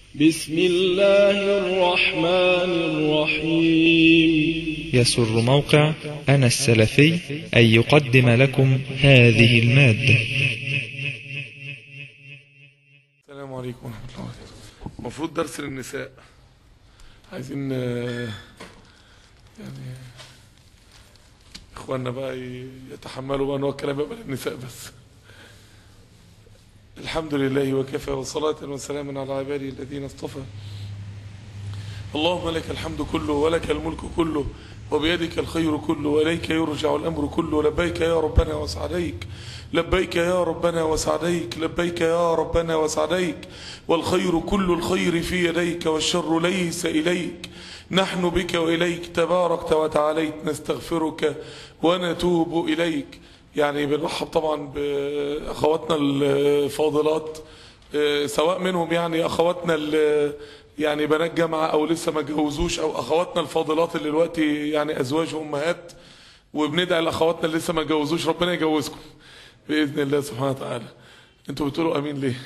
بسم الله الرحمن الرحيم يسر موقع أنا السلفي أن يقدم لكم هذه المادة السلام عليكم ورحمة الله وبركاته المفروض درس للنساء عايزين آه، يعني اخواننا بقى ي- يتحملوا بقى ان هو الكلام يبقى للنساء بس الحمد لله وكفى وصلاة وسلاما على عبادي الذين اصطفى اللهم لك الحمد كله ولك الملك كله وبيدك الخير كله وإليك يرجع الأمر كله لبيك يا ربنا وسعديك لبيك يا ربنا وسعديك لبيك يا ربنا وسعديك والخير كل الخير في يديك والشر ليس إليك نحن بك وإليك تباركت وتعاليت نستغفرك ونتوب إليك يعني بنرحب طبعا بأخواتنا الفاضلات آه، سواء منهم يعني أخواتنا ال- يعني بنات جامعة أو لسه ما اتجوزوش أو أخواتنا الفاضلات اللي دلوقتي يعني أزواج وأمهات وبندعي لأخواتنا اللي لسه ما اتجوزوش ربنا يجوزكم بإذن الله سبحانه وتعالى أنتوا بتقولوا أمين ليه؟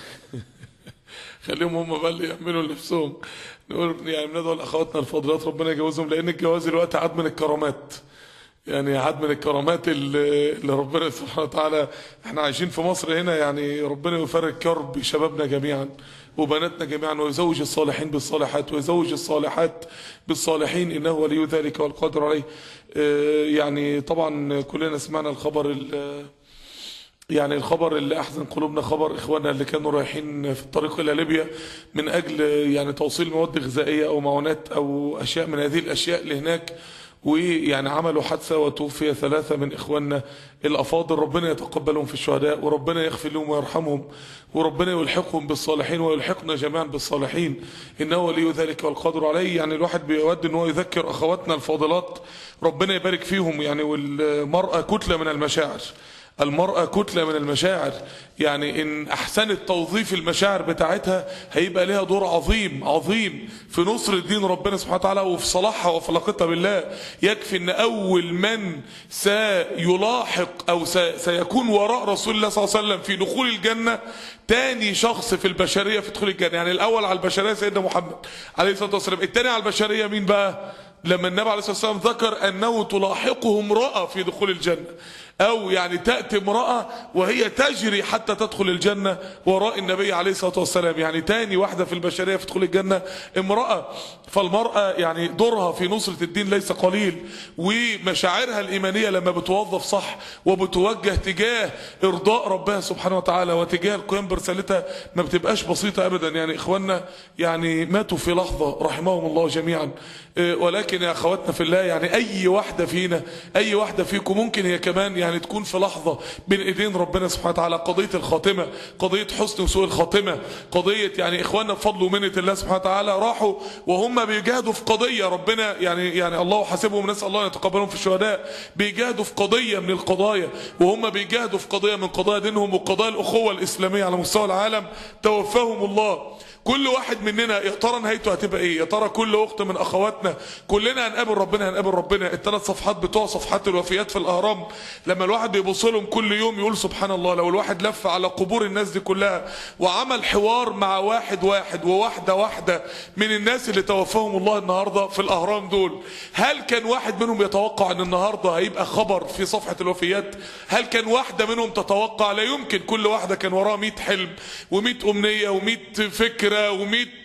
خليهم هم بقى اللي يعملوا لنفسهم نقول يعني بندعو لاخواتنا الفاضلات ربنا يجوزهم لان الجواز دلوقتي عاد من الكرامات يعني عاد من الكرامات اللي اللي ربنا سبحانه وتعالى احنا عايشين في مصر هنا يعني ربنا يفرج كرب شبابنا جميعا وبناتنا جميعا ويزوج الصالحين بالصالحات ويزوج الصالحات بالصالحين انه ولي ذلك والقادر عليه اه، يعني طبعا كلنا سمعنا الخبر ال- يعني الخبر اللي احزن قلوبنا خبر اخواننا اللي كانوا رايحين في الطريق الى ليبيا من اجل يعني توصيل مواد غذائيه او معونات او اشياء من هذه الاشياء لهناك ويعني عملوا حادثه وتوفي ثلاثه من اخواننا الافاضل ربنا يتقبلهم في الشهداء وربنا يغفر لهم ويرحمهم وربنا يلحقهم بالصالحين ويلحقنا جميعا بالصالحين انه ولي ذلك والقادر عليه يعني الواحد بيود ان هو يذكر اخواتنا الفاضلات ربنا يبارك فيهم يعني والمراه كتله من المشاعر المرأة كتلة من المشاعر يعني إن أحسنت توظيف المشاعر بتاعتها هيبقى لها دور عظيم عظيم في نصر الدين ربنا سبحانه وتعالى وفي صلاحها وفي علاقتها بالله يكفي إن أول من سيلاحق أو سي- سيكون وراء رسول الله صلى الله عليه وسلم في دخول الجنة تاني شخص في البشرية في دخول الجنة يعني الأول على البشرية سيدنا محمد عليه الصلاة والسلام التاني على البشرية مين بقى لما النبي عليه الصلاة والسلام ذكر أنه تلاحقه امرأة في دخول الجنة أو يعني تأتي امرأة وهي تجري حتى تدخل الجنة وراء النبي عليه الصلاة والسلام يعني تاني واحدة في البشرية في دخول الجنة امرأة فالمرأة يعني دورها في نصرة الدين ليس قليل ومشاعرها الإيمانية لما بتوظف صح وبتوجه تجاه إرضاء ربها سبحانه وتعالى وتجاه القيام برسالتها ما بتبقاش بسيطة أبدا يعني إخواننا يعني ماتوا في لحظة رحمهم الله جميعا إيه، ولكن يا أخواتنا في الله يعني أي واحدة فينا أي واحدة فيكم ممكن هي كمان يعني تكون في لحظة بين إيدين ربنا سبحانه وتعالى قضية الخاتمة قضية حسن وسوء الخاتمة قضية يعني إخواننا بفضل ومنة الله سبحانه وتعالى راحوا وهم بيجاهدوا في قضية ربنا يعني يعني الله حاسبهم نسأل الله أن يتقبلهم في الشهداء بيجاهدوا في قضية من القضايا وهم بيجاهدوا في قضية من قضايا دينهم وقضايا الأخوة الإسلامية على مستوى العالم توفاهم الله كل واحد مننا يا ترى نهايته هتبقى ايه يا ترى كل اخت من اخواتنا كلنا هنقابل ربنا هنقابل ربنا الثلاث صفحات بتوع صفحات الوفيات في الاهرام لما الواحد بيبص لهم كل يوم يقول سبحان الله لو الواحد لف على قبور الناس دي كلها وعمل حوار مع واحد واحد وواحده واحده من الناس اللي توفاهم الله النهارده في الاهرام دول هل كان واحد منهم يتوقع ان النهارده هيبقى خبر في صفحه الوفيات هل كان واحده منهم تتوقع لا يمكن كل واحده كان وراها 100 حلم و100 امنيه و100 فكره و100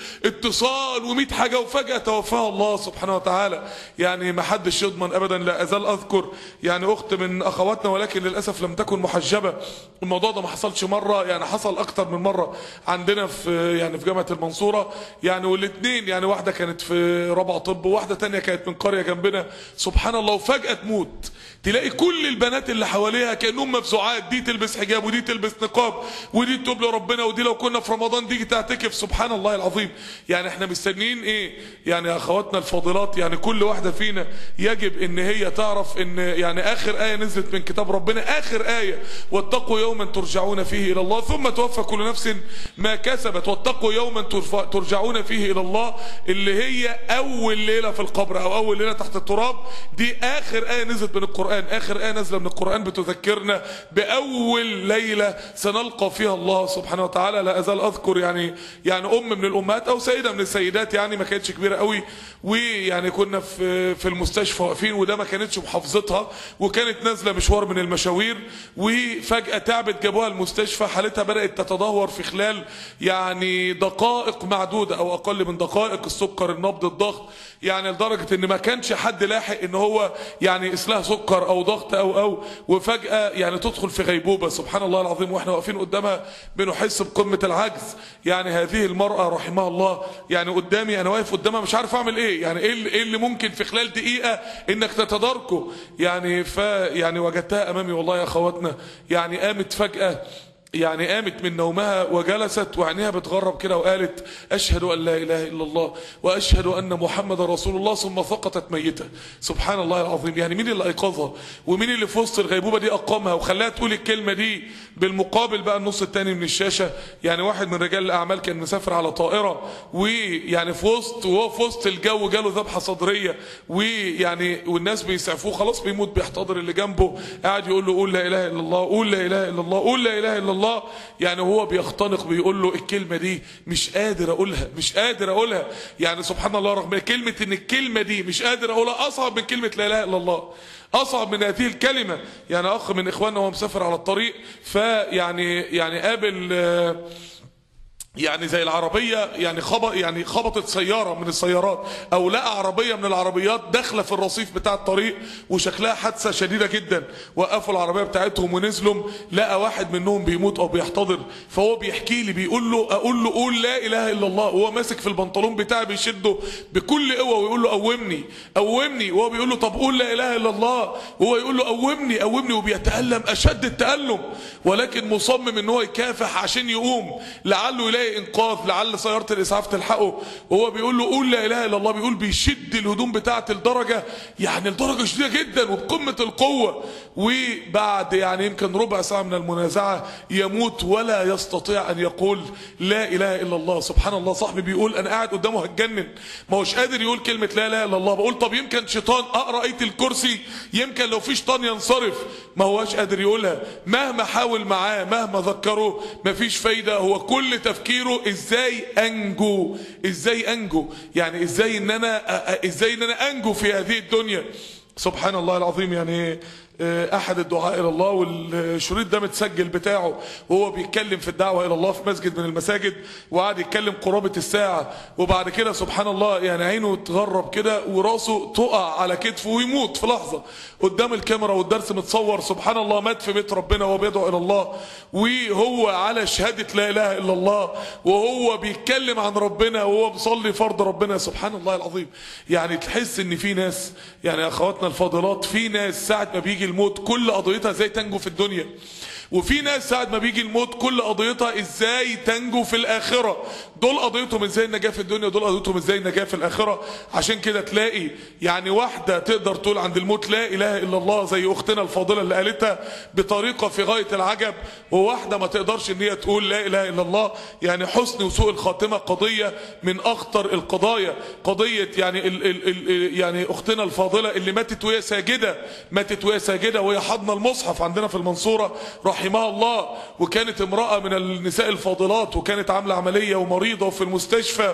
اتصال و100 حاجه وفجاه توفاها الله سبحانه وتعالى يعني ما حدش يضمن ابدا لا ازال اذكر يعني اخت من اخواتنا ولكن للاسف لم تكن محجبه الموضوع ده ما حصلش مره يعني حصل اكتر من مره عندنا في يعني في جامعه المنصوره يعني والاثنين يعني واحده كانت في رابعه طب وواحده تانية كانت من قريه جنبنا سبحان الله وفجاه تموت تلاقي كل البنات اللي حواليها كانهم مفزوعات دي تلبس حجاب ودي تلبس نقاب ودي تتوب لربنا ودي لو كنا في رمضان دي تعتكف سبحان الله العظيم يعني احنا مستنيين ايه يعني اخواتنا الفاضلات يعني كل واحده فينا يجب ان هي تعرف ان يعني اخر ايه نزلت من كتاب ربنا اخر ايه واتقوا يوما ترجعون فيه الى الله ثم توفى كل نفس ما كسبت واتقوا يوما ترف- ترجعون فيه الى الله اللي هي اول ليله في القبر او اول ليله تحت التراب دي اخر ايه نزلت من القران اخر ايه نازله من القران بتذكرنا باول ليله سنلقى فيها الله سبحانه وتعالى لا ازال اذكر يعني يعني ام من الامهات او سيده من السيدات يعني ما كانتش كبيره قوي ويعني كنا في في المستشفى واقفين وده ما كانتش محافظتها وكانت نازله مشوار من المشاوير وفجاه تعبت جابوها المستشفى حالتها بدات تتدهور في خلال يعني دقائق معدوده او اقل من دقائق السكر النبض الضغط يعني لدرجه ان ما كانش حد لاحق ان هو يعني يقيس سكر او ضغط او او وفجاه يعني تدخل في غيبوبه سبحان الله العظيم واحنا واقفين قدامها بنحس بقمه العجز يعني هذه المراه رحمها الله يعني قدامي انا واقف قدامها مش عارف اعمل ايه يعني ايه اللي, إيه اللي ممكن في خلال دقيقه انك تتداركه يعني ف يعني وجدتها امامي والله يا اخواتنا يعني قامت فجاه يعني قامت من نومها وجلست وعينيها بتغرب كده وقالت أشهد أن لا إله إلا الله وأشهد أن محمد رسول الله ثم سقطت ميتة سبحان الله العظيم يعني مين اللي أيقظها ومين اللي في وسط الغيبوبة دي أقامها وخلاها تقول الكلمة دي بالمقابل بقى النص التاني من الشاشة يعني واحد من رجال الأعمال كان مسافر على طائرة ويعني في وسط وهو في وسط الجو جاله ذبحة صدرية ويعني والناس بيسعفوه خلاص بيموت بيحتضر اللي جنبه قاعد يقول له قول لا إله إلا الله قول لا إله إلا الله قول لا إله إلا الله الله يعني هو بيختنق بيقول له الكلمة دي مش قادر أقولها مش قادر أقولها يعني سبحان الله رغم كلمة إن الكلمة دي مش قادر أقولها أصعب من كلمة لا إله إلا الله أصعب من هذه الكلمة يعني أخ من إخواننا وهو مسافر على الطريق فيعني يعني قابل آه يعني زي العربية يعني خبط يعني خبطت سيارة من السيارات او لقى عربية من العربيات داخلة في الرصيف بتاع الطريق وشكلها حادثة شديدة جدا وقفوا العربية بتاعتهم ونزلوا لقى واحد منهم بيموت او بيحتضر فهو بيحكي لي بيقول له اقول له قول لا اله الا الله وهو ماسك في البنطلون بتاعي بيشده بكل قوة ويقول له قومني قومني وهو بيقول له طب قول لا اله الا الله وهو يقول له قومني قومني وبيتألم اشد التألم ولكن مصمم ان هو يكافح عشان يقوم لعله يلاقي انقاذ لعل سياره الاسعاف تلحقه وهو بيقول له قول لا اله الا الله بيقول بيشد الهدوم بتاعه لدرجه يعني لدرجه شديده جدا وبقمه القوه وبعد يعني يمكن ربع ساعه من المنازعه يموت ولا يستطيع ان يقول لا اله الا الله سبحان الله صاحبي بيقول انا قاعد قدامه هتجنن ما هوش قادر يقول كلمه لا اله الا الله بقول طب يمكن شيطان اقرا ايه الكرسي يمكن لو في شيطان ينصرف ما هواش قادر يقولها مهما حاول معاه مهما ذكره مفيش فايده هو كل تفكير تفكيره ازاي انجو ازاي انجو يعني ازاي ان انا ازاي ان انا انجو في هذه الدنيا سبحان الله العظيم يعني احد الدعاء الى الله والشريط ده متسجل بتاعه وهو بيتكلم في الدعوه الى الله في مسجد من المساجد وقعد يتكلم قرابه الساعه وبعد كده سبحان الله يعني عينه تغرب كده وراسه تقع على كتفه ويموت في لحظه قدام الكاميرا والدرس متصور سبحان الله مات في بيت ربنا وهو بيدعو الى الله وهو على شهاده لا اله الا الله وهو بيتكلم عن ربنا وهو بيصلي فرض ربنا سبحان الله العظيم يعني تحس ان في ناس يعني اخواتنا الفاضلات في ناس ساعه ما بيجي الموت كل قضيتها ازاي تنجو في الدنيا وفي ناس ساعة ما بيجي الموت كل قضيتها ازاي تنجو في الاخرة دول قضيتهم ازاي النجاة في الدنيا دول قضيتهم ازاي النجاة في الاخرة عشان كده تلاقي يعني واحدة تقدر تقول عند الموت لا اله الا الله زي اختنا الفاضلة اللي قالتها بطريقة في غاية العجب وواحدة ما تقدرش ان هي تقول لا اله الا الله يعني حسن وسوء الخاتمة قضية من اخطر القضايا قضية يعني ال ال ال يعني اختنا الفاضلة اللي ماتت وهي ساجدة ماتت وهي ساجدة وهي حضن المصحف عندنا في المنصورة رحمها الله وكانت امرأة من النساء الفاضلات وكانت عاملة عملية ومريضة وفي المستشفى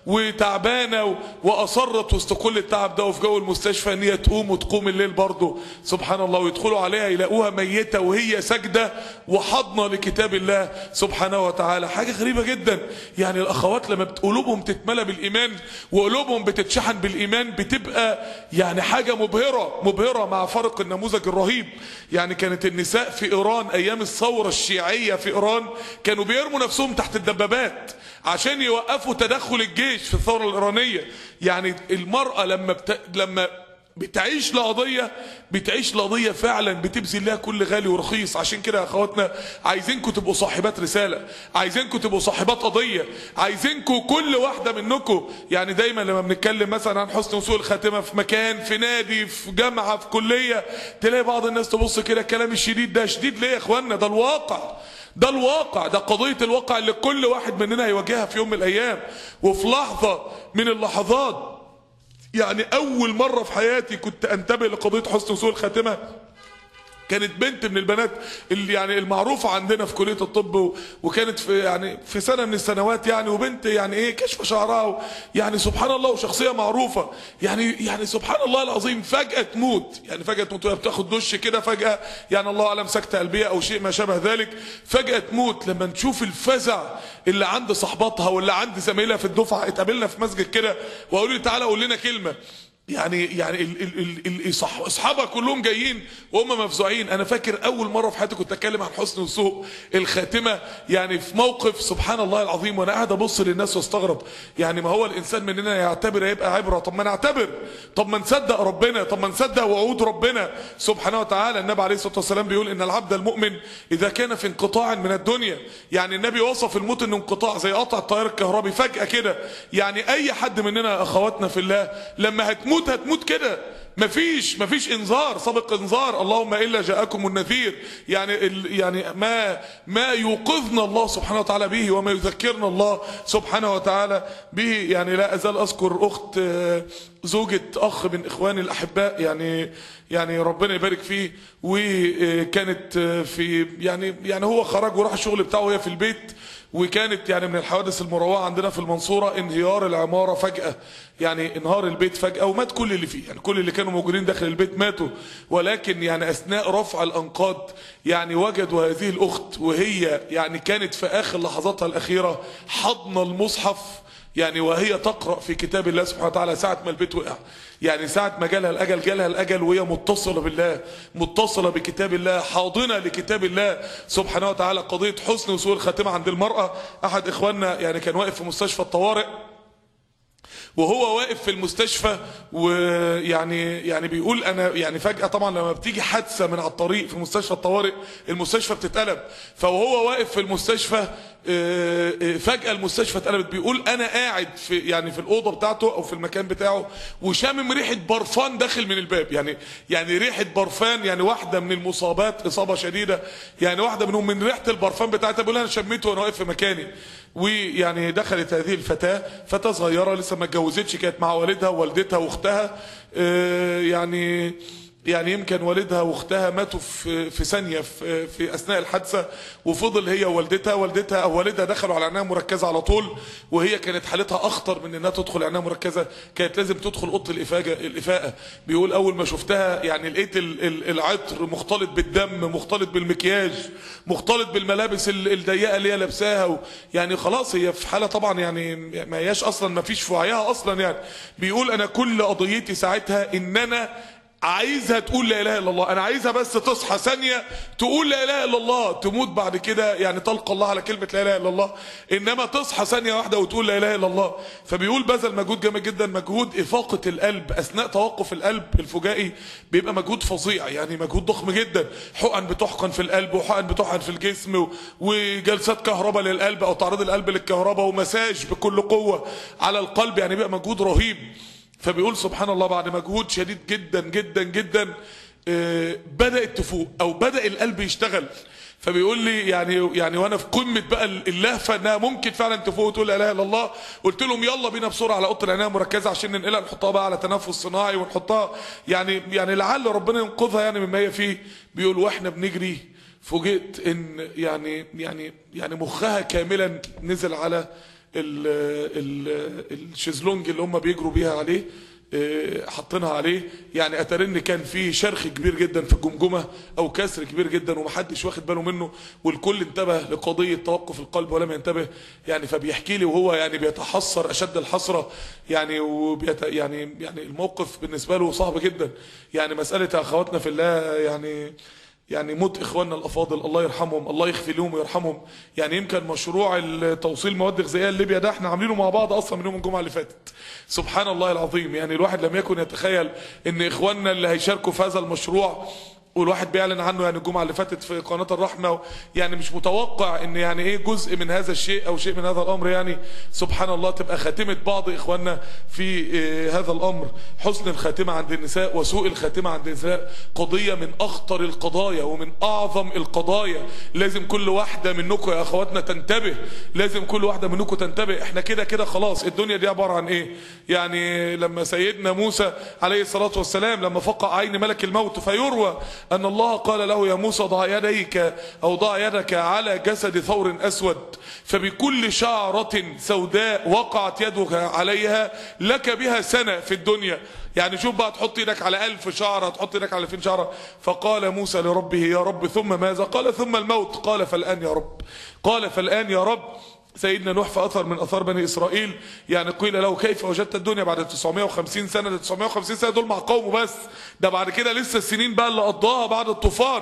وتعبانة وأصرت وسط كل التعب ده وفي جو المستشفى ان هي تقوم وتقوم الليل برضه سبحان الله ويدخلوا عليها يلاقوها ميتة وهي ساجدة وحضنة لكتاب الله سبحانه وتعالى حاجة غريبة جدا يعني الأخوات لما قلوبهم تتملى بالإيمان وقلوبهم بتتشحن بالإيمان بتبقى يعني حاجة مبهرة مبهرة مع فرق النموذج الرهيب يعني كانت النساء في إيران أيام الثورة الشيعية في إيران كانوا بيرموا نفسهم تحت الدبابات عشان يوقفوا تدخل الجيش في الثورة الإيرانية يعني المرأة لما بت... لما بتعيش لقضية بتعيش لقضية فعلا بتبذل لها كل غالي ورخيص عشان كده يا اخواتنا عايزينكم تبقوا صاحبات رسالة عايزينكم تبقوا صاحبات قضية عايزينكم كل واحدة منكم يعني دايما لما بنتكلم مثلا عن حسن وسوء الخاتمة في مكان في نادي في جامعة في كلية تلاقي بعض الناس تبص كده الكلام الشديد ده شديد ليه يا اخوانا ده الواقع ده الواقع ده قضية الواقع اللي كل واحد مننا هيواجهها في يوم من الايام وفي لحظة من اللحظات يعني اول مرة في حياتي كنت انتبه لقضية حسن وسوء الخاتمة كانت بنت من البنات اللي يعني المعروفة عندنا في كلية الطب و- وكانت في يعني في سنة من السنوات يعني وبنت يعني ايه كشف شعرها و- يعني سبحان الله وشخصية معروفة يعني يعني سبحان الله العظيم فجأة تموت يعني فجأة تموت وهي بتاخد دش كده فجأة يعني الله أعلم سكتة قلبية أو شيء ما شابه ذلك فجأة تموت لما نشوف الفزع اللي عند صحباتها واللي عند زميلها في الدفعة اتقابلنا في مسجد كده وقالوا لي تعالى قول لنا كلمة يعني يعني ال ال ال ال صح اصحابها كلهم جايين وهم مفزوعين انا فاكر اول مره في حياتي كنت اتكلم عن حسن وسوء الخاتمه يعني في موقف سبحان الله العظيم وانا قاعد ابص للناس واستغرب يعني ما هو الانسان مننا يعتبر هيبقى عبره طب ما نعتبر طب ما نصدق ربنا طب ما نصدق وعود ربنا سبحانه وتعالى النبي عليه الصلاه والسلام بيقول ان العبد المؤمن اذا كان في انقطاع من الدنيا يعني النبي وصف الموت انه انقطاع زي قطع التيار الكهربي فجاه كده يعني اي حد مننا اخواتنا في الله لما هتموت هتموت كده مفيش مفيش انذار سابق انذار اللهم الا جاءكم النذير يعني ال يعني ما ما يوقظنا الله سبحانه وتعالى به وما يذكرنا الله سبحانه وتعالى به يعني لا ازال اذكر اخت آه، زوجة اخ من اخواني الاحباء يعني يعني ربنا يبارك فيه وكانت آه، في يعني يعني هو خرج وراح الشغل بتاعه وهي في البيت وكانت يعني من الحوادث المروعه عندنا في المنصوره انهيار العماره فجاه يعني انهار البيت فجاه ومات كل اللي فيه يعني كل اللي كانوا موجودين داخل البيت ماتوا ولكن يعني اثناء رفع الانقاض يعني وجدوا هذه الاخت وهي يعني كانت في اخر لحظاتها الاخيره حضن المصحف يعني وهي تقرا في كتاب الله سبحانه وتعالى ساعه ما البيت وقع يعني ساعه ما جالها الاجل جالها الاجل وهي متصله بالله متصله بكتاب الله حاضنه لكتاب الله سبحانه وتعالى قضيه حسن وسوء الخاتمه عند المراه احد اخواننا يعني كان واقف في مستشفى الطوارئ وهو واقف في المستشفى ويعني يعني بيقول انا يعني فجاه طبعا لما بتيجي حادثه من على الطريق في مستشفى الطوارئ المستشفى بتتقلب فوهو واقف في المستشفى آه، آه، فجاه المستشفى اتقلبت بيقول انا قاعد في يعني في الاوضه بتاعته او في المكان بتاعه وشامم ريحه برفان داخل من الباب يعني يعني ريحه برفان يعني واحده من المصابات اصابه شديده يعني واحده منهم من ريحه البرفان بتاعتها بيقول انا شميته وانا واقف في مكاني ويعني دخلت هذه الفتاه فتاه صغيره لسه ما اتجوزتش كانت مع والدها ووالدتها واختها آه، يعني يعني يمكن والدها واختها ماتوا في في ثانيه في, في اثناء الحادثه وفضل هي ووالدتها والدتها او والدها دخلوا على عنايه مركزه على طول وهي كانت حالتها اخطر من انها تدخل عنايه مركزه كانت لازم تدخل اوضه الافاجه الافاءه بيقول اول ما شفتها يعني لقيت ال- ال- العطر مختلط بالدم مختلط بالمكياج مختلط بالملابس ال- الضيقه اللي هي لابساها و- يعني خلاص هي في حاله طبعا يعني ما هياش اصلا ما فيش في وعيها اصلا يعني بيقول انا كل قضيتي ساعتها ان انا عايزها تقول لا اله الا الله انا عايزها بس تصحى ثانيه تقول لا اله الا الله تموت بعد كده يعني تلقى الله على كلمه لا اله الا الله انما تصحى ثانيه واحده وتقول لا اله الا الله فبيقول بذل مجهود جامد جدا مجهود افاقه القلب اثناء توقف القلب الفجائي بيبقى مجهود فظيع يعني مجهود ضخم جدا حقن بتحقن في القلب وحقن بتحقن في الجسم و- وجلسات كهرباء للقلب او تعريض القلب للكهرباء ومساج بكل قوه على القلب يعني بيبقى مجهود رهيب فبيقول سبحان الله بعد مجهود شديد جدا جدا جدا آه، بدأت تفوق او بدأ القلب يشتغل فبيقول لي يعني يعني وانا في قمه بقى اللهفه انها ممكن فعلا تفوق وتقول لا اله الا الله قلت لهم يلا بينا بسرعه على اوضه العنايه المركزه عشان ننقلها نحطها بقى على تنفس صناعي ونحطها يعني يعني لعل ربنا ينقذها يعني مما هي فيه بيقول واحنا بنجري فوجئت ان يعني يعني يعني مخها كاملا نزل على ال ال الشيزلونج اللي هم بيجروا بيها عليه آه، حاطينها عليه يعني اترن كان في شرخ كبير جدا في الجمجمه او كسر كبير جدا ومحدش واخد باله منه والكل انتبه لقضيه توقف القلب ولم ينتبه يعني فبيحكي لي وهو يعني بيتحسر اشد الحسره يعني وبيت يعني يعني الموقف بالنسبه له صعب جدا يعني مساله يا اخواتنا في الله يعني يعني موت اخواننا الافاضل الله يرحمهم الله يغفر لهم ويرحمهم يعني يمكن مشروع توصيل مواد غذائيه لليبيا ده احنا عاملينه مع بعض اصلا من يوم الجمعه اللي فاتت سبحان الله العظيم يعني الواحد لم يكن يتخيل ان اخواننا اللي هيشاركوا في هذا المشروع والواحد بيعلن عنه يعني الجمعه اللي فاتت في قناه الرحمه يعني مش متوقع ان يعني ايه جزء من هذا الشيء او شيء من هذا الامر يعني سبحان الله تبقى خاتمه بعض اخواننا في آه، هذا الامر حسن الخاتمه عند النساء وسوء الخاتمه عند النساء قضيه من اخطر القضايا ومن اعظم القضايا لازم كل واحده منكم يا اخواتنا تنتبه لازم كل واحده منكم تنتبه احنا كده كده خلاص الدنيا دي عباره عن ايه يعني لما سيدنا موسى عليه الصلاه والسلام لما فقع عين ملك الموت فيروى أن الله قال له يا موسى ضع يديك أو ضع يدك على جسد ثور أسود فبكل شعرة سوداء وقعت يدك عليها لك بها سنة في الدنيا يعني شوف بقى تحط ايدك على ألف شعرة تحط ايدك على فين شعرة فقال موسى لربه يا رب ثم ماذا قال ثم الموت قال فالآن يا رب قال فالآن يا رب سيدنا نوح في اثر من اثار بني اسرائيل يعني قيل له كيف وجدت الدنيا بعد 950 سنه ده 950 سنه دول مع قومه بس ده بعد كده لسه السنين بقى اللي قضاها بعد الطوفان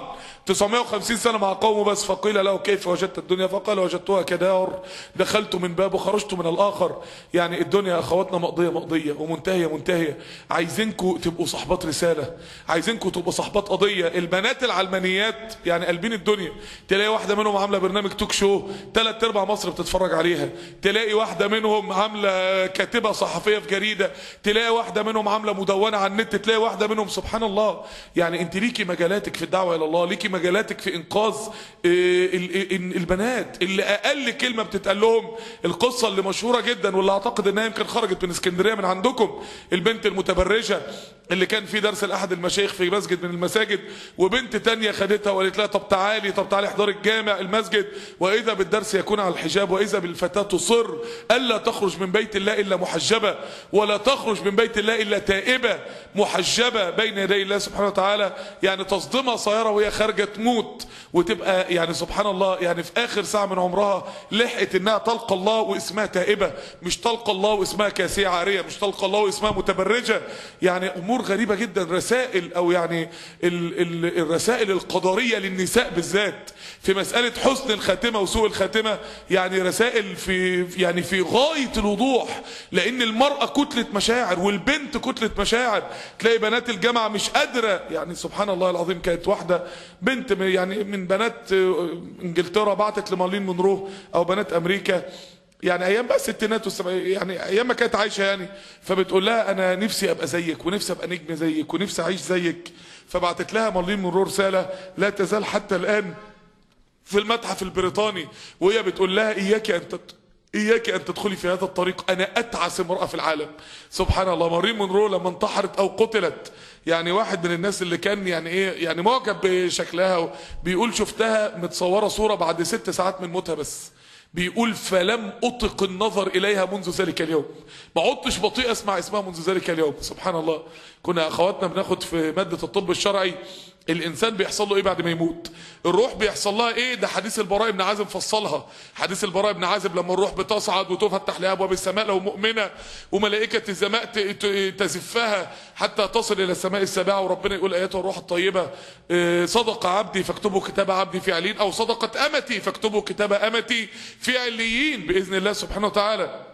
950 سنه مع قومه بس فقيل له كيف وجدت الدنيا فقال وجدتها كدار دخلت من باب وخرجت من الاخر يعني الدنيا يا اخواتنا مقضيه مقضيه ومنتهيه منتهيه عايزينكم تبقوا صحبات رساله عايزينكم تبقوا صحبات قضيه البنات العلمانيات يعني قلبين الدنيا تلاقي واحده منهم عامله برنامج توك شو ثلاث ارباع مصر بتتفرج عليها تلاقي واحده منهم عامله كاتبه صحفيه في جريده تلاقي واحده منهم عامله مدونه على النت تلاقي واحده منهم سبحان الله يعني انت ليكي مجالاتك في الدعوه الى الله ليكي مجالاتك في انقاذ آه، ال- ال- البنات اللي اقل كلمه بتتقال لهم القصه اللي مشهوره جدا واللي اعتقد انها يمكن خرجت من اسكندريه من عندكم البنت المتبرجه اللي كان في درس لاحد المشايخ في مسجد من المساجد وبنت تانية خدتها وقالت لها طب تعالي طب تعالي احضري الجامع المسجد واذا بالدرس يكون على الحجاب واذا بالفتاه تصر الا تخرج من بيت الله الا محجبه ولا تخرج من بيت الله الا تائبه محجبه بين يدي الله سبحانه وتعالى يعني تصدمها سياره وهي خارجه تموت وتبقى يعني سبحان الله يعني في اخر ساعه من عمرها لحقت انها تلقى الله واسمها تائبه مش تلقى الله واسمها كاسيه عاريه مش تلقى الله واسمها متبرجه يعني امور غريبه جدا رسائل او يعني ال ال الرسائل القدريه للنساء بالذات في مساله حسن الخاتمه وسوء الخاتمه يعني رسائل في يعني في غايه الوضوح لان المراه كتله مشاعر والبنت كتله مشاعر تلاقي بنات الجامعه مش قادره يعني سبحان الله العظيم كانت واحده بنت من- يعني من بنات آه، انجلترا بعتت لمارلين مونرو او بنات امريكا يعني ايام بقى الستينات والسبعينات يعني ايام ما كانت عايشه يعني فبتقول لها انا نفسي ابقى زيك ونفسي ابقى نجم زيك ونفسي اعيش زيك فبعتت لها مارلين مونرو رساله لا تزال حتى الان في المتحف البريطاني وهي بتقول لها اياك ان تت... اياك ان تدخلي في هذا الطريق انا اتعس امراه في العالم سبحان الله مارين مونرو لما انتحرت او قتلت يعني واحد من الناس اللي كان يعني ايه يعني معجب بشكلها بيقول شفتها متصوره صوره بعد ست ساعات من موتها بس بيقول فلم اطق النظر اليها منذ ذلك اليوم ما عدتش بطيء اسمع اسمها منذ ذلك اليوم سبحان الله كنا اخواتنا بناخد في ماده الطب الشرعي الانسان بيحصل له ايه بعد ما يموت الروح بيحصل لها ايه ده حديث البراء بن عازب فصلها حديث البراء بن عازب لما الروح بتصعد وتفتح لها ابواب السماء لو مؤمنه وملائكه السماء ت- ت- تزفها حتى تصل الى السماء السابعه وربنا يقول اياتها الروح الطيبه آه، صدق عبدي فاكتبوا كتاب عبدي في عليين او صدقت امتي فاكتبوا كتاب امتي في عليين باذن الله سبحانه وتعالى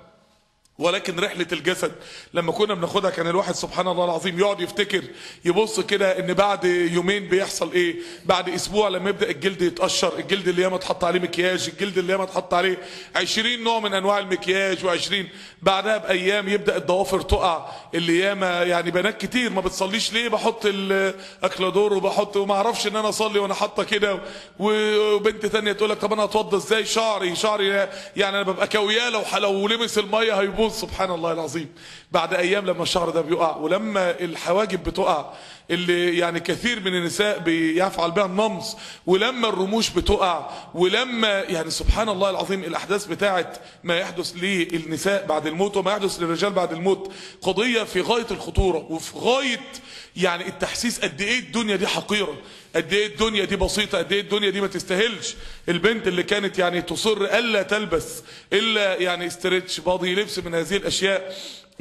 ولكن رحلة الجسد لما كنا بناخدها كان الواحد سبحان الله العظيم يقعد يفتكر يبص كده ان بعد يومين بيحصل ايه بعد اسبوع لما يبدا الجلد يتقشر الجلد اللي ياما اتحط عليه مكياج الجلد اللي ياما اتحط عليه 20 نوع من انواع المكياج و20 بعدها بايام يبدا الضوافر تقع اللي ياما يعني بنات كتير ما بتصليش ليه بحط الاكلادور وبحط وما اعرفش ان انا اصلي وانا حاطه كده وبنت تانية تقول لك طب انا اتوضى ازاي شعري شعري يعني انا ببقى كوياه لو لو لمس الميه هيبوظ سبحان الله العظيم بعد ايام لما الشعر ده بيقع ولما الحواجب بتقع اللي يعني كثير من النساء بيفعل بها النمص ولما الرموش بتقع ولما يعني سبحان الله العظيم الاحداث بتاعت ما يحدث للنساء بعد الموت وما يحدث للرجال بعد الموت قضيه في غايه الخطوره وفي غايه يعني التحسيس قد ايه الدنيا دي حقيره قد ايه الدنيا دي بسيطه قد ايه الدنيا دي ما تستاهلش البنت اللي كانت يعني تصر الا تلبس الا يعني استرتش باضي لبس من هذه الاشياء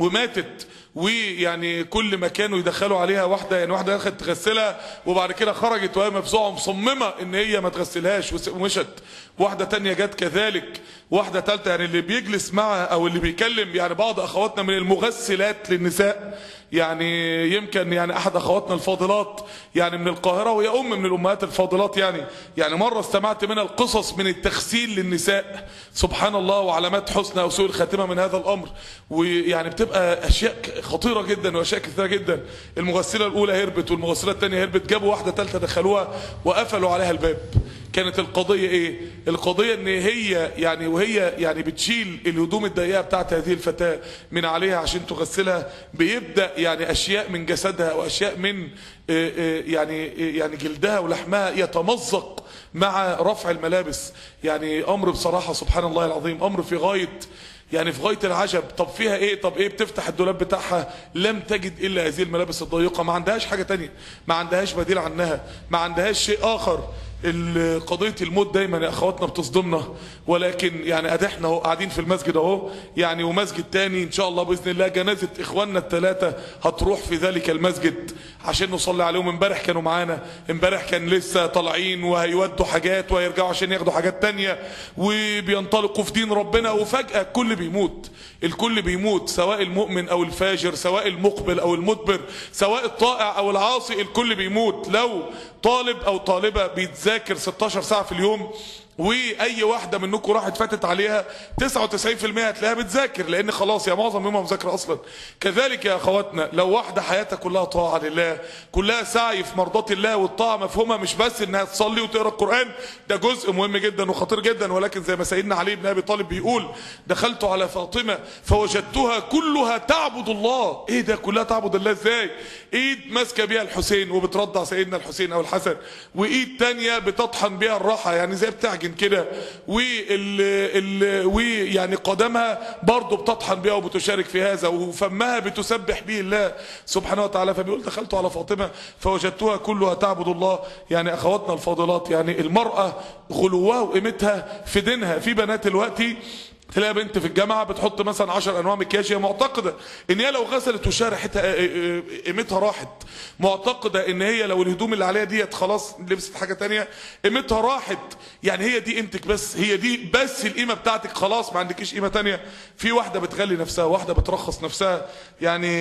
وماتت ويعني كل ما كانوا يدخلوا عليها واحده يعني واحده دخلت تغسلها وبعد كده خرجت وهي مفزوعه مصممه ان هي ما تغسلهاش وس- ومشت واحده تانية جت كذلك واحده ثالثه يعني اللي بيجلس معها او اللي بيكلم يعني بعض اخواتنا من المغسلات للنساء يعني يمكن يعني احد اخواتنا الفاضلات يعني من القاهره وهي ام من الامهات الفاضلات يعني يعني مره استمعت منها القصص من التغسيل للنساء سبحان الله وعلامات حسنى او سوء الخاتمه من هذا الامر ويعني بتبقى اشياء ك- خطيره جدا واشياء كثيره جدا المغسله الاولى هربت والمغسله الثانيه هربت جابوا واحده ثالثه دخلوها وقفلوا عليها الباب كانت القضية ايه القضية ان هي يعني وهي يعني بتشيل الهدوم الضيقة بتاعت هذه الفتاة من عليها عشان تغسلها بيبدأ يعني اشياء من جسدها واشياء من آه، آه، يعني آه، يعني جلدها ولحمها يتمزق مع رفع الملابس يعني امر بصراحة سبحان الله العظيم امر في غاية يعني في غايه العجب طب فيها ايه طب ايه بتفتح الدولاب بتاعها لم تجد الا هذه الملابس الضيقه ما عندهاش حاجه تانية ما عندهاش بديل عنها ما عندهاش شيء اخر ال- قضيه الموت دايما يا اخواتنا بتصدمنا ولكن يعني ادي احنا اهو قاعدين في المسجد اهو يعني ومسجد تاني ان شاء الله باذن الله جنازه اخواننا الثلاثه هتروح في ذلك المسجد عشان نصلي عليهم امبارح كانوا معانا امبارح كان لسه طالعين وهيودوا حاجات وهيرجعوا عشان ياخدوا حاجات تانية وبينطلقوا في دين ربنا وفجأة الكل بيموت الكل بيموت سواء المؤمن او الفاجر سواء المقبل او المدبر سواء الطائع او العاصي الكل بيموت لو طالب او طالبة بيتذاكر 16 ساعة في اليوم واي واحده منكم راحت فاتت عليها 99% هتلاقيها بتذاكر لان خلاص يا معظم يومها مذاكره اصلا كذلك يا اخواتنا لو واحده حياتها كلها طاعه لله كلها سعي في مرضات الله والطاعه مفهومها مش بس انها تصلي وتقرا القران ده جزء مهم جدا وخطير جدا ولكن زي ما سيدنا علي بن ابي طالب بيقول دخلت على فاطمه فوجدتها كلها تعبد الله ايه ده كلها تعبد الله ازاي ايد ماسكه بيها الحسين وبترضع سيدنا الحسين او الحسن وايد تانية بتطحن بيها الراحه يعني زي بتعجن كده وال ال ويعني قدمها برضه بتطحن بيها وبتشارك في هذا وفمها بتسبح به الله سبحانه وتعالى فبيقول دخلت على فاطمه فوجدتها كلها تعبد الله يعني اخواتنا الفاضلات يعني المراه غلوها وقيمتها في دينها في بنات دلوقتي تلاقي بنت في الجامعه بتحط مثلا 10 انواع مكياج هي معتقده ان هي لو غسلت وشها ريحتها قيمتها راحت معتقده ان هي لو الهدوم اللي عليها ديت خلاص لبست حاجه تانية قيمتها راحت يعني هي دي قيمتك بس هي دي بس القيمه بتاعتك خلاص ما عندكيش قيمه تانية في واحده بتغلي نفسها واحده بترخص نفسها يعني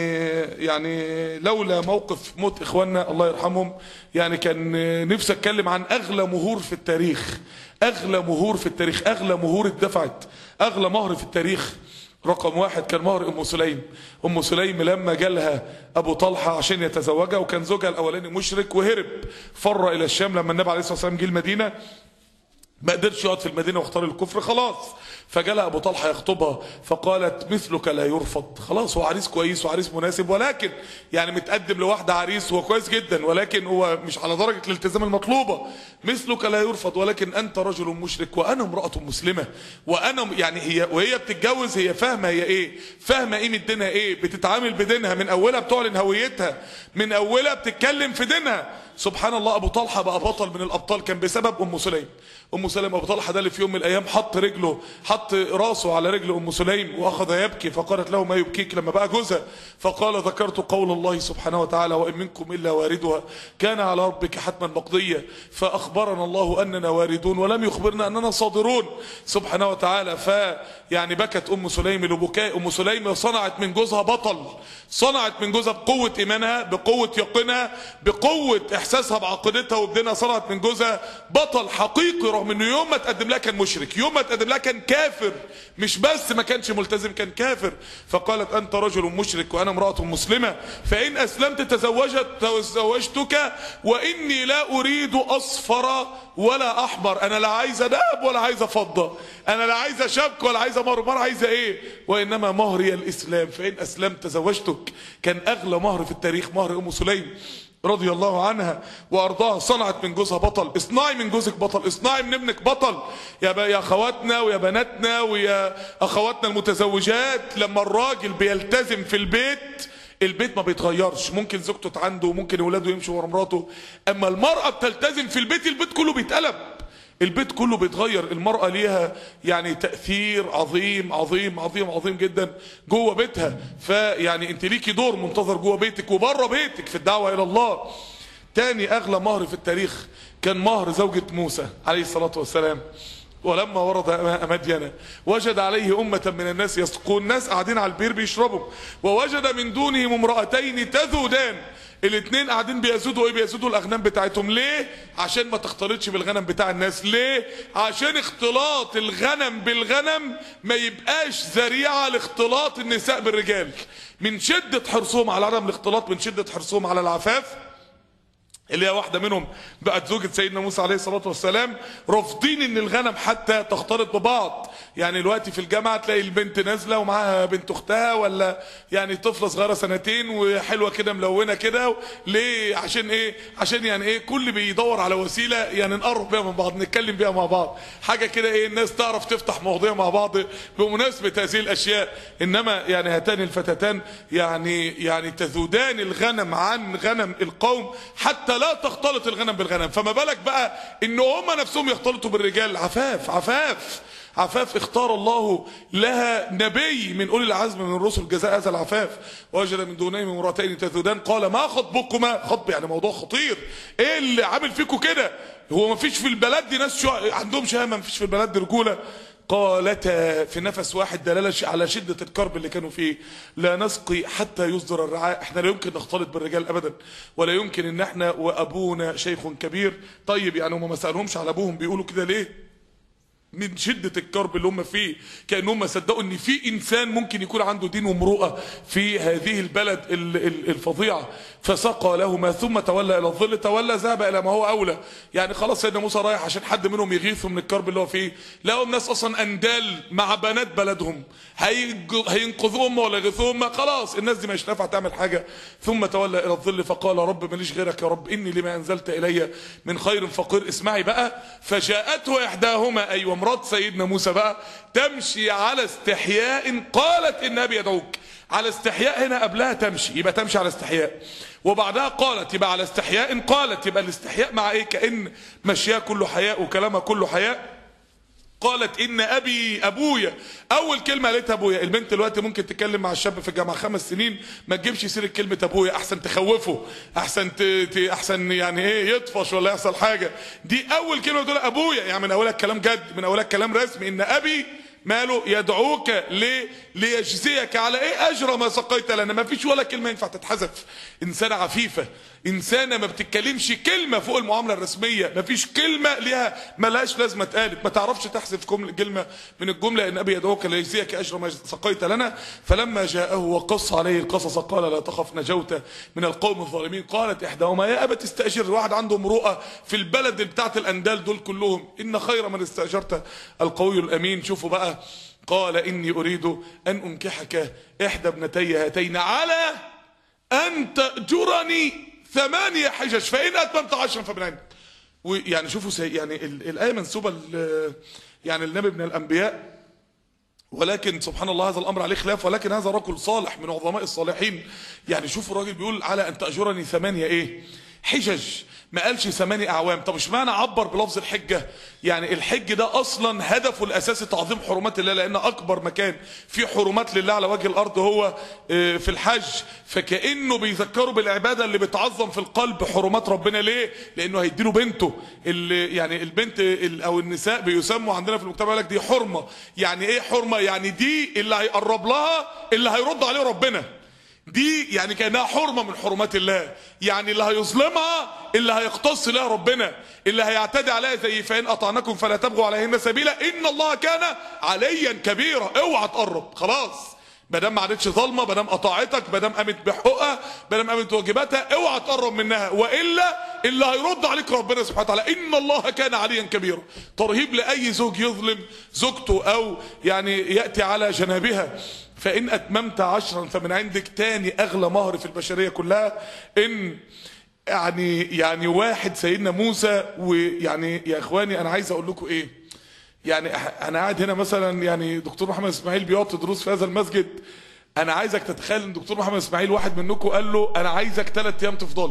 يعني لولا موقف موت اخواننا الله يرحمهم يعني كان نفسي اتكلم عن اغلى مهور في التاريخ اغلى مهور في التاريخ اغلى مهور اتدفعت اغلى مهر في التاريخ رقم واحد كان مهر ام سليم ام سليم لما جالها ابو طلحه عشان يتزوجها وكان زوجها الاولاني مشرك وهرب فر الى الشام لما النبي عليه الصلاه والسلام جه المدينه ما قدرش يقعد في المدينه واختار الكفر خلاص فجالها ابو طلحه يخطبها فقالت مثلك لا يرفض خلاص هو عريس كويس وعريس مناسب ولكن يعني متقدم لواحده عريس هو كويس جدا ولكن هو مش على درجه الالتزام المطلوبه مثلك لا يرفض ولكن انت رجل مشرك وانا امراه مسلمه وانا يعني هي وهي بتتجوز هي فاهمه هي ايه فاهمه قيمه دينها ايه بتتعامل بدينها من اولها بتعلن هويتها من اولها بتتكلم في دينها سبحان الله ابو طلحه بقى بطل من الابطال كان بسبب ام سليم ام سليم ابو طلحه ده اللي في يوم من الايام حط رجله حط راسه على رجل ام سليم واخذ يبكي فقالت له ما يبكيك لما بقى جوزها فقال ذكرت قول الله سبحانه وتعالى وان منكم الا واردها كان على ربك حتما مقضيا فاخبرنا الله اننا واردون ولم يخبرنا اننا صادرون سبحانه وتعالى ف يعني بكت ام سليم لبكاء ام سليم صنعت من جوزها بطل صنعت من جوزها بقوه ايمانها بقوه يقينها بقوه احساسها بعقيدتها وبدينها صنعت من جوزها بطل حقيقي رغم انه يوم ما تقدم لها كان مشرك يوم ما تقدم لها كان كافر مش بس ما كانش ملتزم كان كافر فقالت انت رجل مشرك وانا امراه مسلمه فان اسلمت تزوجت تزوجتك واني لا اريد اصفر ولا احمر انا لا عايزه ذهب ولا عايزه فضه انا لا عايزه شبك ولا عايزه مهر مهر عايزه ايه وانما مهري الاسلام فان اسلمت تزوجتك كان اغلى مهر في التاريخ مهر ام سليم رضي الله عنها وارضاها صنعت من جوزها بطل اصنعي من جوزك بطل اصنعي من ابنك بطل يا ب... يا اخواتنا ويا بناتنا ويا اخواتنا المتزوجات لما الراجل بيلتزم في البيت البيت ما بيتغيرش ممكن زوجته عنده وممكن اولاده يمشوا ورا مراته اما المراه بتلتزم في البيت البيت كله بيتقلب البيت كله بيتغير المرأة ليها يعني تأثير عظيم عظيم عظيم عظيم جدا جوه بيتها فيعني انت ليكي دور منتظر جوه بيتك وبره بيتك في الدعوة الى الله تاني اغلى مهر في التاريخ كان مهر زوجة موسى عليه الصلاة والسلام ولما ورد ماء مدين وجد عليه أمة من الناس يسقون ناس قاعدين على البير بيشربوا ووجد من دونهم امرأتين تذودان الاثنين قاعدين بيزودوا ايه بيزودوا الاغنام بتاعتهم ليه عشان ما تختلطش بالغنم بتاع الناس ليه عشان اختلاط الغنم بالغنم ما يبقاش ذريعه لاختلاط النساء بالرجال من شده حرصهم على عدم الاختلاط من شده حرصهم على العفاف اللي هي واحدة منهم بقت زوجة سيدنا موسى عليه الصلاة والسلام رافضين ان الغنم حتى تختلط ببعض يعني دلوقتي في الجامعة تلاقي البنت نازلة ومعاها بنت اختها ولا يعني طفلة صغيرة سنتين وحلوة كده ملونة كده ليه عشان ايه عشان يعني ايه كل بيدور على وسيلة يعني نقرب بيها من بعض نتكلم بيها مع بعض حاجة كده ايه الناس تعرف تفتح مواضيع مع بعض بمناسبة هذه الاشياء انما يعني هاتان الفتاتان يعني يعني تذودان الغنم عن غنم القوم حتى لا تختلط الغنم بالغنم فما بالك بقى ان هم نفسهم يختلطوا بالرجال عفاف عفاف عفاف اختار الله لها نبي من اولي العزم من الرسل جزاء هذا العفاف وجد من دونهم امراتين تذودان قال ما خطبكما خطب يعني موضوع خطير ايه اللي عامل فيكم كده هو ما فيش في البلد دي ناس شو عندهم شهامه ما فيش في البلد دي رجوله قالتا في نفس واحد دلاله على شده الكرب اللي كانوا فيه لا نسقي حتى يصدر الرعاء احنا لا يمكن نختلط بالرجال ابدا ولا يمكن ان احنا وابونا شيخ كبير طيب يعني هم ما سالهمش على ابوهم بيقولوا كده ليه من شدة الكرب اللي هم فيه كأنهم صدقوا ان في انسان ممكن يكون عنده دين ومروءة في هذه البلد الفظيعة فسقى لهما ثم تولى الى الظل تولى ذهب الى ما هو اولى يعني خلاص سيدنا موسى رايح عشان حد منهم يغيثهم من الكرب اللي هو فيه لقوا ناس اصلا اندال مع بنات بلدهم هينقذوهم ولا يغيثوهم خلاص الناس دي مش نافعه تعمل حاجة ثم تولى الى الظل فقال رب ماليش غيرك يا رب اني لما انزلت الي من خير فقير اسمعي بقى فجاءته احداهما ايوه مرات سيدنا موسى بقى تمشي على استحياء قالت ان ابي يدعوك على استحياء هنا قبلها تمشي يبقى تمشي على استحياء وبعدها قالت يبقى على استحياء قالت يبقى الاستحياء مع ايه كأن مشيها كله حياء وكلامها كله حياء قالت ان ابي ابويا اول كلمه قالتها ابويا البنت دلوقتي ممكن تتكلم مع الشاب في الجامعه خمس سنين ما تجيبش سيره كلمه ابويا احسن تخوفه احسن ت... ت... احسن يعني ايه يطفش ولا يحصل حاجه دي اول كلمه تقول ابويا يعني من اولها الكلام جد من اولها الكلام رسمي ان ابي ماله يدعوك ليه ليجزيك على ايه اجر ما سقيت لنا ما فيش ولا كلمه ينفع تتحذف انسانه عفيفه انسانه ما بتتكلمش كلمه فوق المعامله الرسميه ما فيش كلمه ليها ملهاش لازمه اتقالت ما تعرفش تحذف كلمه من الجمله ان ابي يدعوك ليجزيك اجر ما سقيت لنا فلما جاءه وقص عليه القصص قال لا تخف نجوت من القوم الظالمين قالت احداهما يا ابت استاجر واحد عنده امرؤه في البلد بتاعت الاندال دول كلهم ان خير من استاجرت القوي الامين شوفوا بقى قال إني أريد أن أنكحك إحدى ابنتي هاتين على أن تأجرني ثمانية حجج فإن أتممت عشرا فمن عندك ويعني شوفوا سي يعني الآية منسوبة يعني النبي من الأنبياء ولكن سبحان الله هذا الأمر عليه خلاف ولكن هذا رجل صالح من عظماء الصالحين يعني شوفوا الراجل بيقول على أن تأجرني ثمانية إيه حجج ما قالش ثماني اعوام طب اشمعنى عبر بلفظ الحجه يعني الحج ده اصلا هدفه الاساسي تعظيم حرمات الله لان اكبر مكان فيه حرمات لله على وجه الارض هو في الحج فكانه بيذكروا بالعباده اللي بتعظم في القلب حرمات ربنا ليه لانه هيديله بنته اللي يعني البنت او النساء بيسموا عندنا في المجتمع لك دي حرمه يعني ايه حرمه يعني دي اللي هيقرب لها اللي هيرد عليه ربنا دي يعني كانها حرمه من حرمات الله يعني اللي هيظلمها اللي هيقتص لها ربنا اللي هيعتدي عليها زي فان اطعنكم فلا تبغوا عليهن سبيلا ان الله كان عليا كبيرا اوعى تقرب خلاص ما دام ما عادتش ظالمه ما دام قطعتك ما دام قامت بحقوقها ما دام قامت بواجباتها اوعى تقرب منها والا اللي هيرد عليك ربنا سبحانه وتعالى ان الله كان عليا كبيرا ترهيب لاي زوج يظلم زوجته او يعني ياتي على جنابها فإن أتممت عشرا فمن عندك تاني أغلى مهر في البشرية كلها إن يعني يعني واحد سيدنا موسى ويعني يا إخواني أنا عايز أقول لكم إيه يعني أنا قاعد هنا مثلا يعني دكتور محمد إسماعيل بيعطي دروس في هذا المسجد أنا عايزك تتخيل إن دكتور محمد إسماعيل واحد منكم قال له أنا عايزك ثلاث أيام تفضلي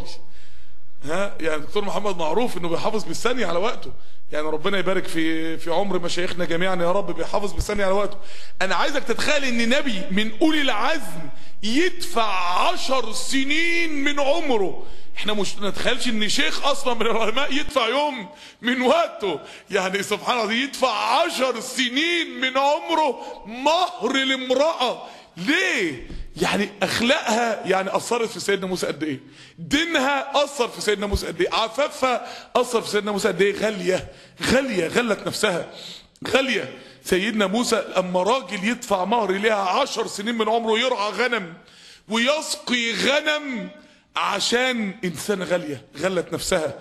ها يعني دكتور محمد معروف انه بيحافظ بالثانيه على وقته يعني ربنا يبارك في في عمر مشايخنا جميعا يا رب بيحافظ بالثانيه على وقته انا عايزك تتخيل ان نبي من اولي العزم يدفع عشر سنين من عمره احنا مش نتخيلش ان شيخ اصلا من العلماء يدفع يوم من وقته يعني سبحان الله يدفع عشر سنين من عمره مهر لامرأة ليه يعني اخلاقها يعني اثرت في سيدنا موسى قد ايه دينها اثر في سيدنا موسى قد ايه عفافها اثر في سيدنا موسى قد ايه غاليه غاليه غلت نفسها غاليه سيدنا موسى اما راجل يدفع مهر ليها عشر سنين من عمره يرعى غنم ويسقي غنم عشان انسانه غاليه غلت نفسها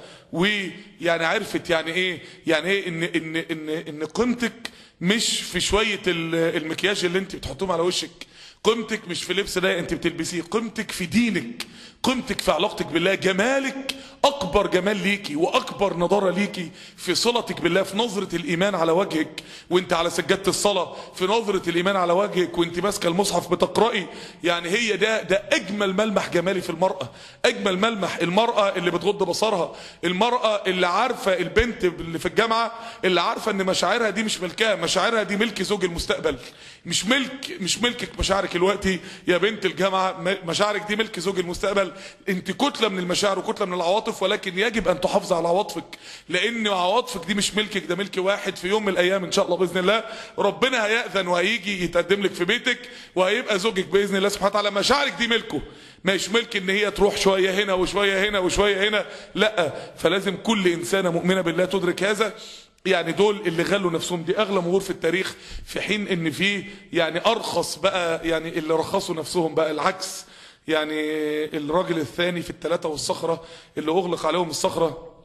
ويعني عرفت يعني ايه يعني ايه ان ان ان ان قيمتك مش في شويه ال- المكياج اللي انت بتحطهم على وشك قيمتك مش في لبس ده انت بتلبسيه قيمتك في دينك قيمتك في علاقتك بالله جمالك اكبر جمال ليكي واكبر نضاره ليكي في صلتك بالله في نظره الايمان على وجهك وانت على سجاده الصلاه في نظره الايمان على وجهك وانت ماسكه المصحف بتقراي يعني هي ده ده اجمل ملمح جمالي في المراه اجمل ملمح المراه اللي بتغض بصرها المراه اللي عارفه البنت اللي في الجامعه اللي عارفه ان مشاعرها دي مش ملكها مشاعرها دي ملك زوج المستقبل مش ملك مش ملكك مشاعرك دلوقتي يا بنت الجامعه م- مشاعرك دي ملك زوج المستقبل انت كتله من المشاعر وكتله من العواطف ولكن يجب ان تحافظ على عواطفك لان عواطفك دي مش ملكك ده ملك واحد في يوم من الايام ان شاء الله باذن الله ربنا هيأذن وهيجي يتقدم لك في بيتك وهيبقى زوجك باذن الله سبحانه وتعالى مشاعرك دي ملكه مش ملك ان هي تروح شويه هنا وشويه هنا وشويه هنا لا فلازم كل انسانه مؤمنه بالله تدرك هذا يعني دول اللي غلوا نفسهم دي اغلى مهور في التاريخ في حين ان في يعني ارخص بقى يعني اللي رخصوا نفسهم بقى العكس يعني الراجل الثاني في الثلاثه والصخره اللي اغلق عليهم الصخره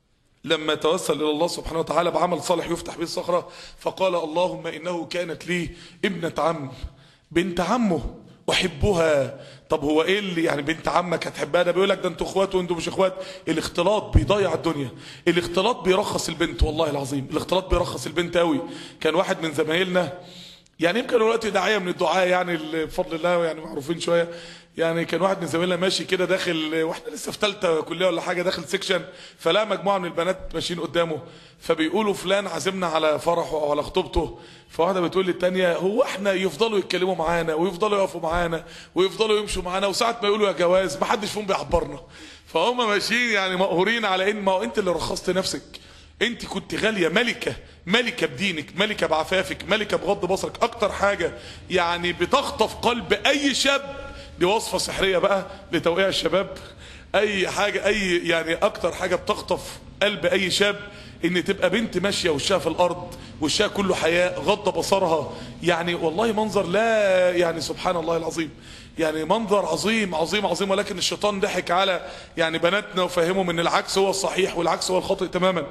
لما توسل الى الله سبحانه وتعالى بعمل صالح يفتح به الصخره فقال اللهم انه كانت لي ابنه عم بنت عمه احبها طب هو ايه اللي يعني بنت عمك هتحبها ده بيقول لك ده انتوا اخوات وانتوا مش اخوات الاختلاط بيضيع الدنيا الاختلاط بيرخص البنت والله العظيم الاختلاط بيرخص البنت قوي كان واحد من زمايلنا يعني يمكن دلوقتي داعيه من الدعاء يعني اللي بفضل الله يعني معروفين شويه يعني كان واحد من زمايلنا ماشي كده داخل واحنا لسه في ثالثه كليه ولا حاجه داخل سيكشن فلا مجموعه من البنات ماشيين قدامه فبيقولوا فلان عازمنا على فرحه او على خطوبته فواحده بتقول للتانيه هو احنا يفضلوا يتكلموا معانا ويفضلوا يقفوا معانا ويفضلوا يمشوا معانا وساعه ما يقولوا يا جواز ما حدش فيهم بيعبرنا فهم ماشيين يعني مقهورين على ان ما هو انت اللي رخصت نفسك انت كنت غاليه ملكه ملكه بدينك ملكه بعفافك ملكه بغض بصرك اكتر حاجه يعني بتخطف قلب اي شاب دي وصفه سحريه بقى لتوقيع الشباب اي حاجه اي يعني اكتر حاجه بتخطف قلب اي شاب ان تبقى بنت ماشيه وشها في الارض وشها كله حياء غض بصرها يعني والله منظر لا يعني سبحان الله العظيم يعني منظر عظيم عظيم عظيم ولكن الشيطان ضحك على يعني بناتنا وفهمهم ان العكس هو الصحيح والعكس هو الخاطئ تماما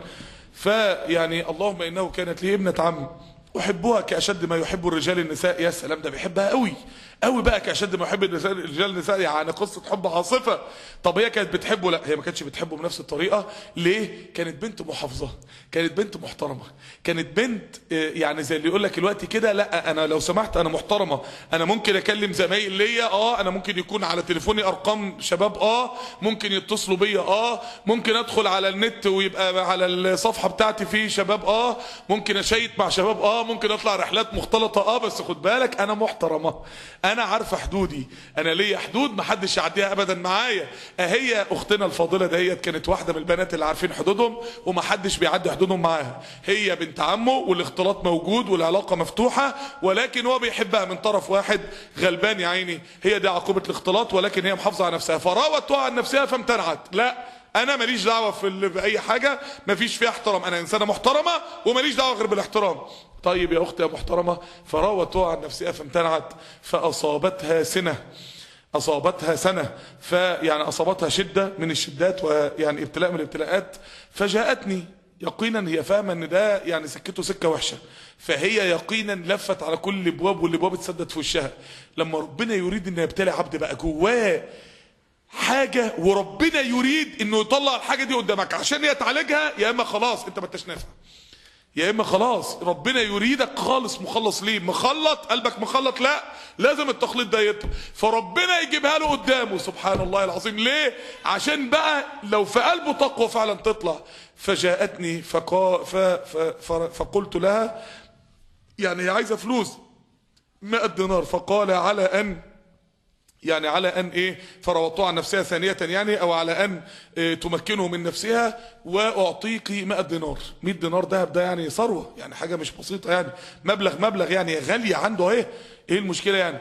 فيعني اللهم انه كانت لي ابنه عم احبها كاشد ما يحب الرجال النساء يا سلام ده بيحبها قوي قوي بقى كاشد ما يحب النساء الرجال النساء يعني قصه حب عاصفه طب هي كانت بتحبه لا هي ما كانتش بتحبه بنفس الطريقه ليه كانت بنت محافظه كانت بنت محترمه كانت بنت آه، يعني زي اللي يقول لك دلوقتي كده لا انا لو سمحت انا محترمه انا ممكن اكلم زمايل ليا اه انا ممكن يكون على تليفوني ارقام شباب اه ممكن يتصلوا بيا اه ممكن ادخل على النت ويبقى على الصفحه بتاعتي في شباب اه ممكن اشيت مع شباب اه ممكن اطلع رحلات مختلطه اه بس خد بالك انا محترمه انا عارفه حدودي انا ليا حدود محدش يعديها ابدا معايا اهي اختنا الفاضله دهيت كانت واحده من البنات اللي عارفين حدودهم ومحدش بيعدي حدودهم معاها هي بنت عمه والاختلاط موجود والعلاقه مفتوحه ولكن هو بيحبها من طرف واحد غلبان يا عيني هي دي عقوبه الاختلاط ولكن هي محافظه على نفسها فراوتها عن نفسها فامتنعت لا انا ماليش دعوه في ال- باي حاجه مفيش فيها احترام انا انسانه محترمه وماليش دعوه غير بالاحترام طيب يا اختي يا محترمه فراوتها عن نفسها فامتنعت فاصابتها سنه اصابتها سنه فيعني اصابتها شده من الشدات ويعني ابتلاء من الابتلاءات فجاءتني يقينا هي فاهمه ان ده يعني سكته سكه وحشه فهي يقينا لفت على كل الابواب والابواب اتسدت في وشها لما ربنا يريد ان يبتلي عبد بقى جواه حاجه وربنا يريد انه يطلع الحاجه دي قدامك عشان هي تعالجها يا اما خلاص انت ما انتش نافع يا اما خلاص ربنا يريدك خالص مخلص ليه مخلط قلبك مخلط لا لازم التخليط ده يطلع فربنا يجيبها له قدامه سبحان الله العظيم ليه عشان بقى لو في قلبه تقوى فعلا تطلع فجاءتني فقا ف ف ف فقلت لها يعني هي عايزه فلوس 100 دينار فقال على ان يعني على ان ايه فروضتها عن نفسها ثانية يعني او على ان إيه تمكنه من نفسها واعطيك 100 دينار 100 دينار دهب ده يعني ثروة يعني حاجة مش بسيطة يعني مبلغ مبلغ يعني غالية عنده اهي ايه المشكلة يعني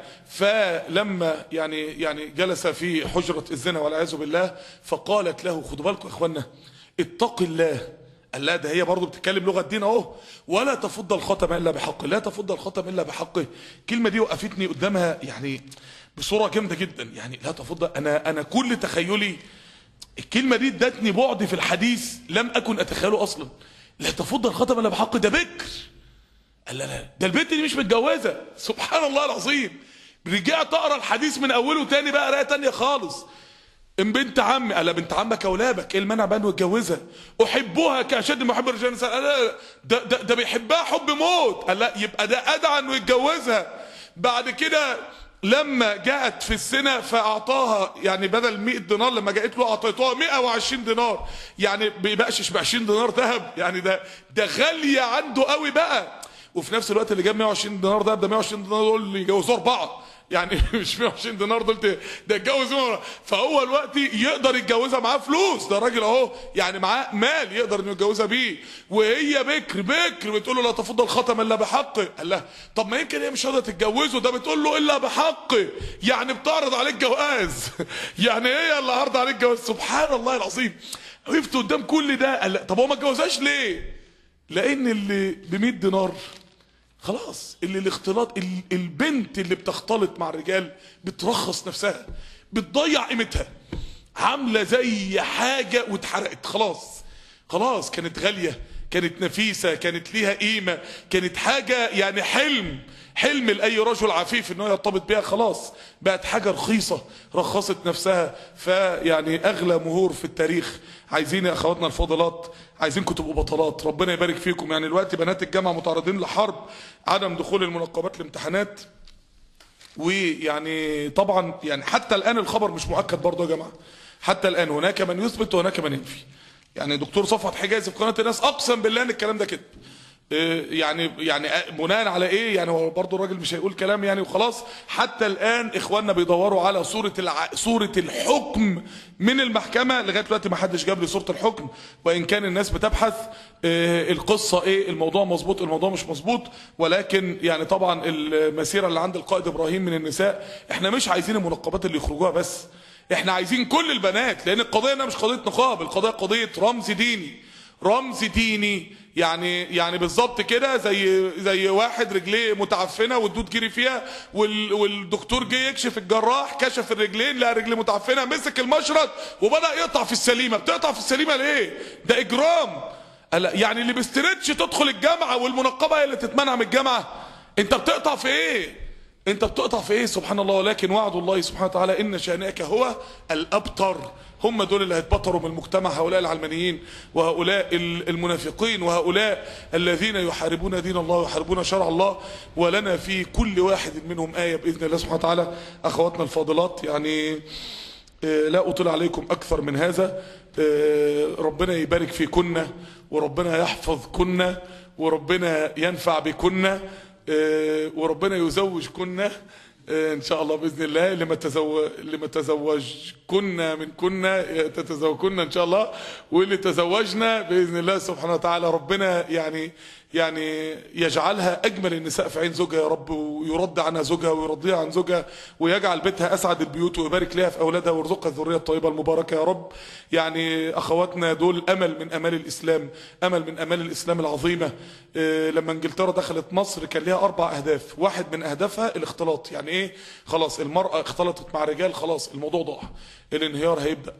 فلما يعني يعني جلس في حجرة الزنا والعياذ بالله فقالت له خدوا بالكم يا اخوانا اتق الله قال لا ده هي برضه بتتكلم لغه الدين اهو ولا تفض الخاتم الا بحقه لا تفض الخاتم الا بحقه الكلمه دي وقفتني قدامها يعني بصوره جامده جدا يعني لا تفضل انا انا كل تخيلي الكلمه دي ادتني بعد في الحديث لم اكن اتخيله اصلا لا تفضل الخاتم الا بحق ده بكر قال لا لا ده البنت دي مش متجوزه سبحان الله العظيم رجعت اقرا الحديث من اوله تاني بقى قرايه تانيه خالص ان بنت عمي قال بنت عمك اولابك ايه المانع بقى انه يتجوزها احبها كاشد ما احب الرجال النساء قال لا لا ده, ده, ده بيحبها حب موت قال لا يبقى ده ادعى انه يتجوزها بعد كده لما جاءت في السنة فأعطاها يعني بدل 100 دينار لما جاءت له أعطيتها 120 دينار يعني بيبقاش ب 20 دينار ذهب يعني ده ده غالية عنده قوي بقى وفي نفس الوقت اللي جاب 120 دينار ذهب ده 120 دينار دول اللي يجوزوه أربعة يعني مش 120 دينار دول ت- ده اتجوز مرة فهو الوقت يقدر يتجوزها معاه فلوس ده راجل اهو يعني معاه مال يقدر انه يتجوزها بيه وهي بكر بكر بتقول له لا تفضل الخاتم الا بحقه قال لها طب ما يمكن هي مش قادره تتجوزه ده بتقول له الا بحقه يعني بتعرض عليك جواز يعني هي اللي عرض عليك جواز سبحان الله العظيم وقفت قدام كل ده قال لا طب هو ما اتجوزهاش ليه؟ لان اللي ب 100 دينار خلاص اللي الاختلاط ال- البنت اللي بتختلط مع الرجال بترخص نفسها بتضيع قيمتها عامله زي حاجه واتحرقت خلاص خلاص كانت غاليه كانت نفيسه كانت ليها قيمه كانت حاجه يعني حلم حلم لاي رجل عفيف انه يرتبط بيها خلاص بقت حاجه رخيصه رخصت نفسها فيعني اغلى مهور في التاريخ عايزين يا اخواتنا الفاضلات عايزينكم تبقوا بطلات ربنا يبارك فيكم يعني دلوقتي بنات الجامعه متعرضين لحرب عدم دخول المنقبات الامتحانات ويعني طبعا يعني حتى الان الخبر مش مؤكد برضه يا جماعه حتى الان هناك من يثبت وهناك من ينفي يعني دكتور صفوت حجازي في قناه الناس اقسم بالله ان الكلام ده كده إيه يعني يعني بناء على ايه يعني هو برضه الراجل مش هيقول كلام يعني وخلاص حتى الان اخواننا بيدوروا على صوره الع... صوره الحكم من المحكمه لغايه دلوقتي ما حدش جاب لي صوره الحكم وان كان الناس بتبحث إيه القصه ايه الموضوع مظبوط الموضوع مش مظبوط ولكن يعني طبعا المسيره اللي عند القائد ابراهيم من النساء احنا مش عايزين المنقبات اللي يخرجوها بس احنا عايزين كل البنات لان القضيه هنا مش قضيه نقاب القضيه قضيه رمز ديني رمز ديني يعني يعني بالظبط كده زي زي واحد رجليه متعفنه والدود جري فيها وال والدكتور جه يكشف الجراح كشف الرجلين لقى رجليه متعفنه مسك المشرط وبدا يقطع في السليمه بتقطع في السليمه ليه؟ ده اجرام قال يعني اللي بيسترتش تدخل الجامعه والمنقبه هي اللي تتمنع من الجامعه انت بتقطع في ايه؟ انت بتقطع في ايه سبحان الله ولكن وعد الله سبحانه وتعالى ان شانئك هو الابتر هم دول اللي هيتبطروا من المجتمع هؤلاء العلمانيين وهؤلاء المنافقين وهؤلاء الذين يحاربون دين الله ويحاربون شرع الله ولنا في كل واحد منهم آية بإذن الله سبحانه وتعالى أخواتنا الفاضلات يعني لا أطل عليكم أكثر من هذا ربنا يبارك في كنا وربنا يحفظ كنا وربنا ينفع بكنا وربنا يزوج كنا ان شاء الله باذن الله لما تزوج لما تزوج كنا من كنا تتزوجنا ان شاء الله واللي تزوجنا باذن الله سبحانه وتعالى ربنا يعني يعني يجعلها اجمل النساء في عين زوجها يا رب ويرد عنها زوجها ويرضيها عن زوجها ويجعل بيتها اسعد البيوت ويبارك لها في اولادها ويرزقها الذريه الطيبه المباركه يا رب يعني اخواتنا دول امل من امال الاسلام امل من امال الاسلام العظيمه إيه لما انجلترا دخلت مصر كان ليها اربع اهداف واحد من اهدافها الاختلاط يعني ايه خلاص المراه اختلطت مع رجال خلاص الموضوع ضاع الانهيار هيبدا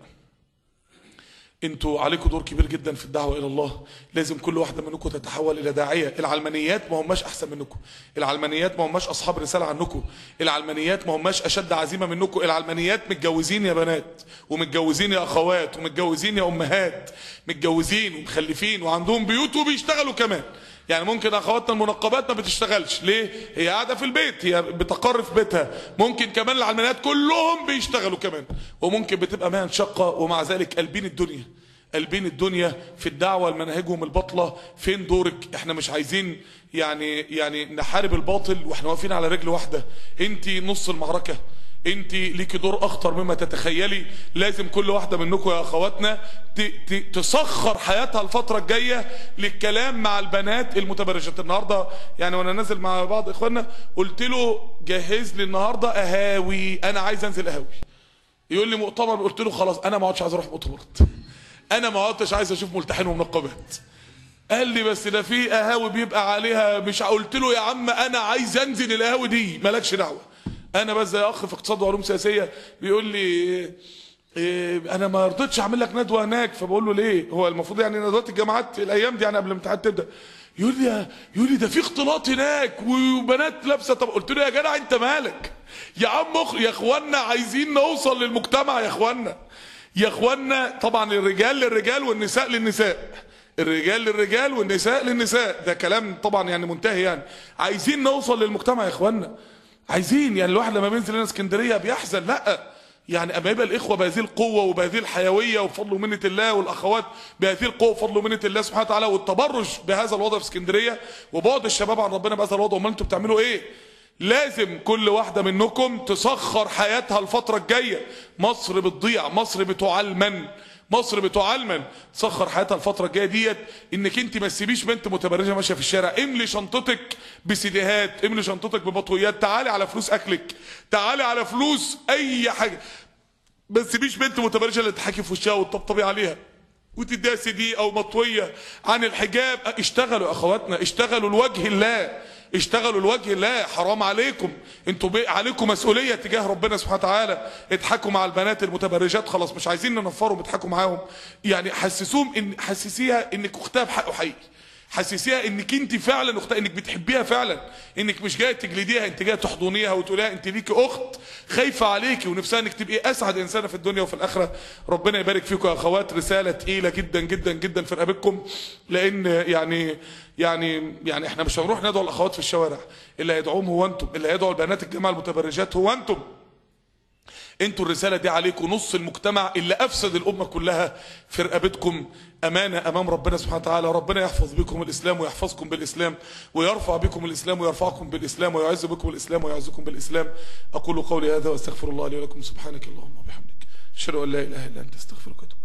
انتوا عليكم دور كبير جدا في الدعوه الى الله لازم كل واحده منكم تتحول الى داعيه العلمانيات ما هماش احسن منكم العلمانيات ما هماش اصحاب رساله عنكم العلمانيات ما هماش اشد عزيمه منكم العلمانيات متجوزين يا بنات ومتجوزين يا اخوات ومتجوزين يا امهات متجوزين ومخلفين وعندهم بيوت وبيشتغلوا كمان يعني ممكن اخواتنا المنقبات ما بتشتغلش ليه هي قاعده في البيت هي بتقر في بيتها ممكن كمان العلمانيات كلهم بيشتغلوا كمان وممكن بتبقى مهن شقه ومع ذلك قلبين الدنيا قلبين الدنيا في الدعوه لمناهجهم الباطله فين دورك احنا مش عايزين يعني يعني نحارب الباطل واحنا واقفين على رجل واحده انت نص المعركه انت ليكي دور اخطر مما تتخيلي لازم كل واحده منكم يا اخواتنا تسخر حياتها الفتره الجايه للكلام مع البنات المتبرجات النهارده يعني وانا نازل مع بعض اخواننا قلت له جهز لي النهارده اهاوي انا عايز انزل اهاوي يقول لي مؤتمر قلت له خلاص انا ما عادش عايز اروح مؤتمرات انا ما عدتش عايز اشوف ملتحين ومنقبات قال لي بس ده في قهاوي بيبقى عليها مش قلت له يا عم انا عايز انزل القهاوي دي مالكش دعوه انا بس زي اخ في اقتصاد وعلوم سياسيه بيقول لي إيه انا ما رضيتش اعمل لك ندوه هناك فبقول له ليه هو المفروض يعني ندوات الجامعات الايام دي يعني قبل الامتحانات تبدا يقول لي يقول لي ده في اختلاط هناك وبنات لابسه طب قلت له يا جدع انت مالك يا عم اخ يا اخوانا عايزين نوصل للمجتمع يا اخوانا يا اخوانا طبعا الرجال للرجال والنساء للنساء الرجال للرجال والنساء للنساء ده كلام طبعا يعني منتهي يعني عايزين نوصل للمجتمع يا اخوانا عايزين يعني الواحد لما بينزل هنا اسكندريه بيحزن لا يعني اما يبقى الاخوه بهذه القوه وبهذه الحيويه وبفضل ومنه الله والاخوات بهذه القوه وبفضل ومنه الله سبحانه وتعالى والتبرج بهذا الوضع في اسكندريه وبعد الشباب عن ربنا بهذا الوضع امال انتوا بتعملوا ايه؟ لازم كل واحدة منكم تسخر حياتها الفترة الجاية مصر بتضيع مصر بتعلمن مصر بتعلمن تسخر حياتها الفترة الجاية ديت انك انت ما تسيبيش بنت متبرجة ماشية في الشارع املي شنطتك بسيديهات املي شنطتك بمطويات تعالي على فلوس اكلك تعالي على فلوس اي حاجة ما تسيبيش بنت متبرجة اللي تحكي في وشها وتطبطبي عليها وتديها سي دي او مطوية عن الحجاب اشتغلوا يا اخواتنا اشتغلوا لوجه الله اشتغلوا لوجه الله حرام عليكم انتوا بي... عليكم مسؤوليه تجاه ربنا سبحانه وتعالى اضحكوا مع البنات المتبرجات خلاص مش عايزين ننفرهم اضحكوا معاهم يعني حسسوهم ان حسسيها انك اختها بحقه حقيقي حسسيها انك انت فعلا اختها انك بتحبيها فعلا انك مش جايه تجلديها انت جايه تحضنيها وتقوليها انت ليكي اخت خايفه عليكي ونفسها انك تبقي اسعد انسانه في الدنيا وفي الاخره ربنا يبارك فيكم يا اخوات رساله تقيله جدا جدا جدا في رقبتكم لان يعني يعني يعني احنا مش هنروح ندعو الاخوات في الشوارع اللي هيدعوهم هو انتم اللي هيدعوا البنات الجامعه المتبرجات هو انتم انتوا الرساله دي عليكم نص المجتمع اللي افسد الامه كلها في رقبتكم امانه امام ربنا سبحانه وتعالى ربنا يحفظ بكم الاسلام ويحفظكم بالاسلام ويرفع بكم الاسلام ويرفعكم بالاسلام ويعز بكم الاسلام ويعزكم بالاسلام اقول قولي هذا واستغفر الله لي ولكم سبحانك اللهم وبحمدك اشهد ان لا اله الا انت استغفرك واتوب